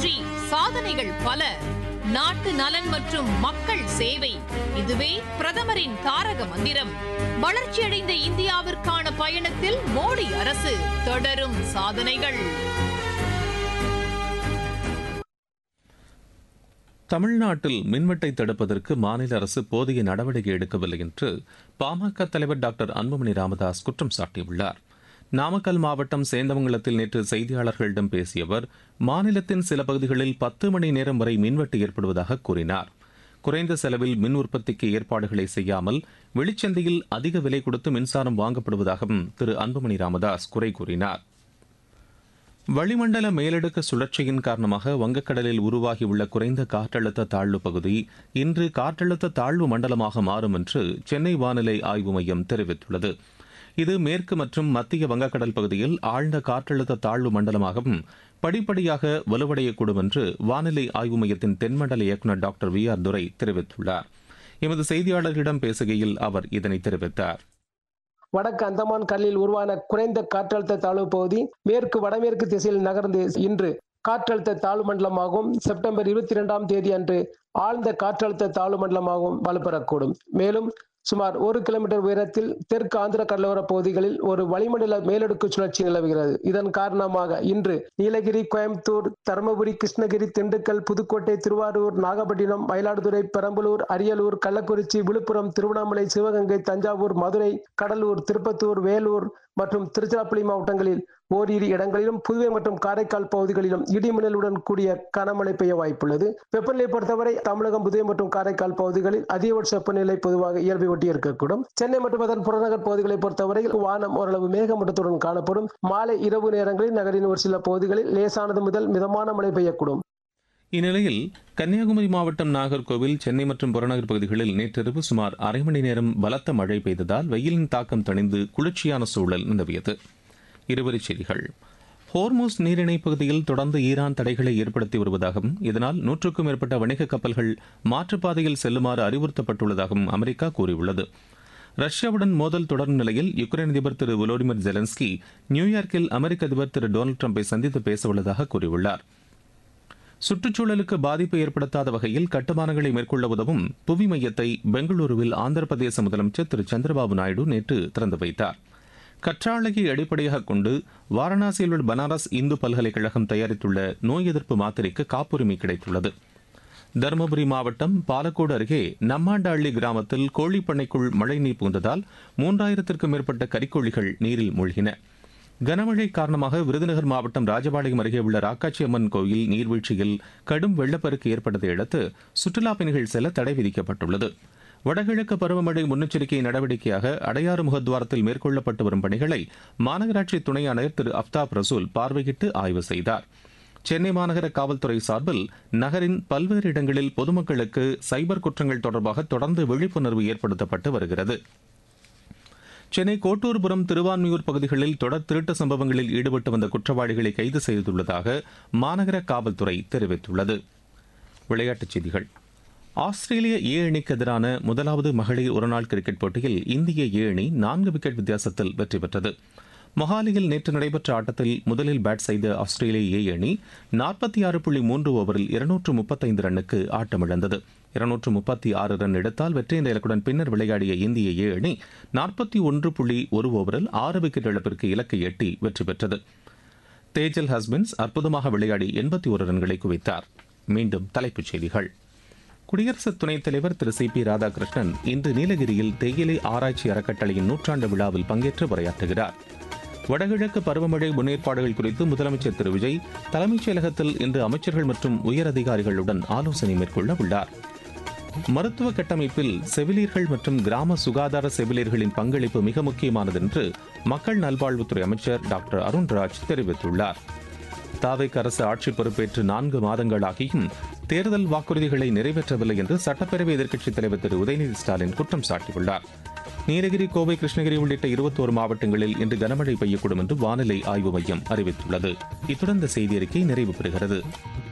வெற்றி சாதனைகள் பல நாட்டு நலன் மற்றும் மக்கள் சேவை இதுவே பிரதமரின் தாரக மந்திரம் வளர்ச்சியடைந்த இந்தியாவிற்கான பயணத்தில் மோடி அரசு தொடரும் சாதனைகள் தமிழ்நாட்டில் மின்வெட்டை தடுப்பதற்கு மாநில அரசு போதிய நடவடிக்கை எடுக்கவில்லை என்று பாமக தலைவர் டாக்டர் அன்புமணி ராமதாஸ் குற்றம் சாட்டியுள்ளார் நாமக்கல் மாவட்டம் சேந்தமங்கலத்தில் நேற்று செய்தியாளர்களிடம் பேசிய அவர் மாநிலத்தின் சில பகுதிகளில் பத்து மணி நேரம் வரை மின்வெட்டு ஏற்படுவதாக கூறினார் குறைந்த செலவில் மின் உற்பத்திக்கு ஏற்பாடுகளை செய்யாமல் வெளிச்சந்தையில் அதிக விலை கொடுத்து மின்சாரம் வாங்கப்படுவதாகவும் திரு அன்புமணி ராமதாஸ் குறை கூறினார் வளிமண்டல மேலடுக்கு சுழற்சியின் காரணமாக வங்கக்கடலில் உருவாகியுள்ள குறைந்த காற்றழுத்த தாழ்வு பகுதி இன்று காற்றழுத்த தாழ்வு மண்டலமாக மாறும் என்று சென்னை வானிலை ஆய்வு மையம் தெரிவித்துள்ளது இது மேற்கு மற்றும் மத்திய வங்கக்கடல் பகுதியில் ஆழ்ந்த காற்றழுத்த தாழ்வு மண்டலமாகவும் படிப்படியாக வலுவடையக்கூடும் என்று வானிலை ஆய்வு மையத்தின் தென்மண்டல இயக்குநர் டாக்டர் வி ஆர் துரை தெரிவித்துள்ளார் எமது செய்தியாளர்களிடம் பேசுகையில் அவர் இதனை தெரிவித்தார் வடக்கு அந்தமான் கடலில் உருவான குறைந்த காற்றழுத்த தாழ்வு பகுதி மேற்கு வடமேற்கு திசையில் நகர்ந்து இன்று காற்றழுத்த தாழ்வு மண்டலமாகவும் செப்டம்பர் இருபத்தி இரண்டாம் தேதி அன்று ஆழ்ந்த காற்றழுத்த தாழ்வு மண்டலமாகவும் வலுப்பெறக்கூடும் மேலும் சுமார் ஒரு கிலோமீட்டர் உயரத்தில் தெற்கு ஆந்திர கடலோர பகுதிகளில் ஒரு வளிமண்டல மேலடுக்கு சுழற்சி நிலவுகிறது இதன் காரணமாக இன்று நீலகிரி கோயம்புத்தூர் தருமபுரி கிருஷ்ணகிரி திண்டுக்கல் புதுக்கோட்டை திருவாரூர் நாகப்பட்டினம் மயிலாடுதுறை பெரம்பலூர் அரியலூர் கள்ளக்குறிச்சி விழுப்புரம் திருவண்ணாமலை சிவகங்கை தஞ்சாவூர் மதுரை கடலூர் திருப்பத்தூர் வேலூர் மற்றும் திருச்சிராப்பள்ளி மாவட்டங்களில் ஓரிரு இடங்களிலும் புதுவை மற்றும் காரைக்கால் பகுதிகளிலும் இடிமின்னலுடன் கூடிய கனமழை பெய்ய வாய்ப்புள்ளது வெப்பநிலை பொறுத்தவரை தமிழகம் புதுவை மற்றும் காரைக்கால் பகுதிகளில் அதிகபட்ச வெப்பநிலை பொதுவாக இயல்பை ஒட்டி இருக்கக்கூடும் சென்னை மற்றும் அதன் புறநகர் பகுதிகளை பொறுத்தவரை வானம் ஓரளவு மேகமூட்டத்துடன் காணப்படும் மாலை இரவு நேரங்களில் நகரின் ஒரு சில பகுதிகளில் லேசானது முதல் மிதமான மழை பெய்யக்கூடும் இந்நிலையில் கன்னியாகுமரி மாவட்டம் நாகர்கோவில் சென்னை மற்றும் புறநகர் பகுதிகளில் நேற்றிரவு சுமார் அரை மணி நேரம் பலத்த மழை பெய்ததால் வெயிலின் தாக்கம் தணிந்து குளிர்ச்சியான சூழல் நிலவியது இருவரிச் செய்திகள் ஹோர்மோஸ் நீரிணை பகுதியில் தொடர்ந்து ஈரான் தடைகளை ஏற்படுத்தி வருவதாகவும் இதனால் நூற்றுக்கும் மேற்பட்ட வணிக கப்பல்கள் மாற்றுப்பாதையில் செல்லுமாறு அறிவுறுத்தப்பட்டுள்ளதாகவும் அமெரிக்கா கூறியுள்ளது ரஷ்யாவுடன் மோதல் தொடரும் நிலையில் யுக்ரைன் அதிபர் திரு volodymyr ஜெலன்ஸ்கி நியூயார்க்கில் அமெரிக்க அதிபர் திரு டொனால்டு ட்ரம்பை சந்தித்து பேசவுள்ளதாக கூறியுள்ளார் சுற்றுச்சூழலுக்கு பாதிப்பு ஏற்படுத்தாத வகையில் கட்டுமானங்களை மேற்கொள்ள உதவும் புவி மையத்தை பெங்களூருவில் ஆந்திர பிரதேச முதலமைச்சர் திரு சந்திரபாபு நாயுடு நேற்று திறந்து வைத்தார் கற்றாழையை அடிப்படையாக கொண்டு வாரணாசியில் உள்ள பனாரஸ் இந்து பல்கலைக்கழகம் தயாரித்துள்ள நோய் எதிர்ப்பு மாத்திரைக்கு காப்புரிமை கிடைத்துள்ளது தருமபுரி மாவட்டம் பாலக்கோடு அருகே நம்மாண்டஹள்ளி கிராமத்தில் கோழிப்பண்ணைக்குள் மழைநீர் புகுந்ததால் மூன்றாயிரத்திற்கும் மேற்பட்ட கறிக்கோழிகள் நீரில் மூழ்கின கனமழை காரணமாக விருதுநகர் மாவட்டம் ராஜபாளையம் அருகே உள்ள ராக்காச்சி அம்மன் கோயில் நீர்வீழ்ச்சியில் கடும் வெள்ளப்பெருக்கு ஏற்பட்டதை அடுத்து சுற்றுலா பயணிகள் செல்ல தடை விதிக்கப்பட்டுள்ளது வடகிழக்கு பருவமழை முன்னெச்சரிக்கை நடவடிக்கையாக அடையாறு முகத்வாரத்தில் மேற்கொள்ளப்பட்டு வரும் பணிகளை மாநகராட்சி துணை ஆணையர் திரு அப்தாப் ரசூல் பார்வையிட்டு ஆய்வு செய்தார் சென்னை மாநகர காவல்துறை சார்பில் நகரின் பல்வேறு இடங்களில் பொதுமக்களுக்கு சைபர் குற்றங்கள் தொடர்பாக தொடர்ந்து விழிப்புணர்வு ஏற்படுத்தப்பட்டு வருகிறது சென்னை கோட்டூர்புரம் திருவான்மியூர் பகுதிகளில் தொடர் திருட்டு சம்பவங்களில் ஈடுபட்டு வந்த குற்றவாளிகளை கைது செய்துள்ளதாக மாநகர காவல்துறை தெரிவித்துள்ளது விளையாட்டுச் செய்திகள் ஆஸ்திரேலிய ஏ அணிக்கு எதிரான முதலாவது மகளிர் ஒருநாள் கிரிக்கெட் போட்டியில் இந்திய ஏ அணி நான்கு விக்கெட் வித்தியாசத்தில் வெற்றி பெற்றது மொஹாலியில் நேற்று நடைபெற்ற ஆட்டத்தில் முதலில் பேட் செய்த ஆஸ்திரேலிய ஏ அணி நாற்பத்தி ஆறு புள்ளி மூன்று ஓவரில் இருநூற்று முப்பத்தைந்து ரன்னுக்கு ஆட்டமிழந்தது இருநூற்று முப்பத்தி ஆறு ரன் எடுத்தால் வெற்றி என்ற இலக்குடன் பின்னர் விளையாடிய இந்திய ஏ அணி நாற்பத்தி ஒன்று புள்ளி ஒரு ஓவரில் ஆறு விக்கெட் இழப்பிற்கு இலக்கை எட்டி வெற்றி பெற்றது தேஜல் ஹஸ்பண்ட்ஸ் அற்புதமாக விளையாடி எண்பத்தி ஒரு ரன்களை குவித்தார் மீண்டும் தலைப்புச் செய்திகள் குடியரசு துணைத் தலைவர் திரு சி பி ராதாகிருஷ்ணன் இன்று நீலகிரியில் தேயிலை ஆராய்ச்சி அறக்கட்டளையின் நூற்றாண்டு விழாவில் பங்கேற்று உரையாற்றுகிறார் வடகிழக்கு பருவமழை முன்னேற்பாடுகள் குறித்து முதலமைச்சர் திரு விஜய் தலைமைச் செயலகத்தில் இன்று அமைச்சர்கள் மற்றும் உயர் அதிகாரிகளுடன் ஆலோசனை மேற்கொள்ள உள்ளார் மருத்துவ கட்டமைப்பில் செவிலியர்கள் மற்றும் கிராம சுகாதார செவிலியர்களின் பங்களிப்பு மிக முக்கியமானது என்று மக்கள் நல்வாழ்வுத்துறை அமைச்சர் டாக்டர் அருண்ராஜ் தெரிவித்துள்ளார் தாவைக்கு அரசு ஆட்சி பொறுப்பேற்று நான்கு மாதங்களாகியும் தேர்தல் வாக்குறுதிகளை நிறைவேற்றவில்லை என்று சட்டப்பேரவை எதிர்க்கட்சித் தலைவர் திரு உதயநிதி ஸ்டாலின் குற்றம் சாட்டியுள்ளார் நீலகிரி கோவை கிருஷ்ணகிரி உள்ளிட்ட இருபத்தோரு மாவட்டங்களில் இன்று கனமழை பெய்யக்கூடும் என்று வானிலை ஆய்வு மையம் அறிவித்துள்ளது இத்துடன் இந்த செய்தி அறிக்கை நிறைவு பெறுகிறது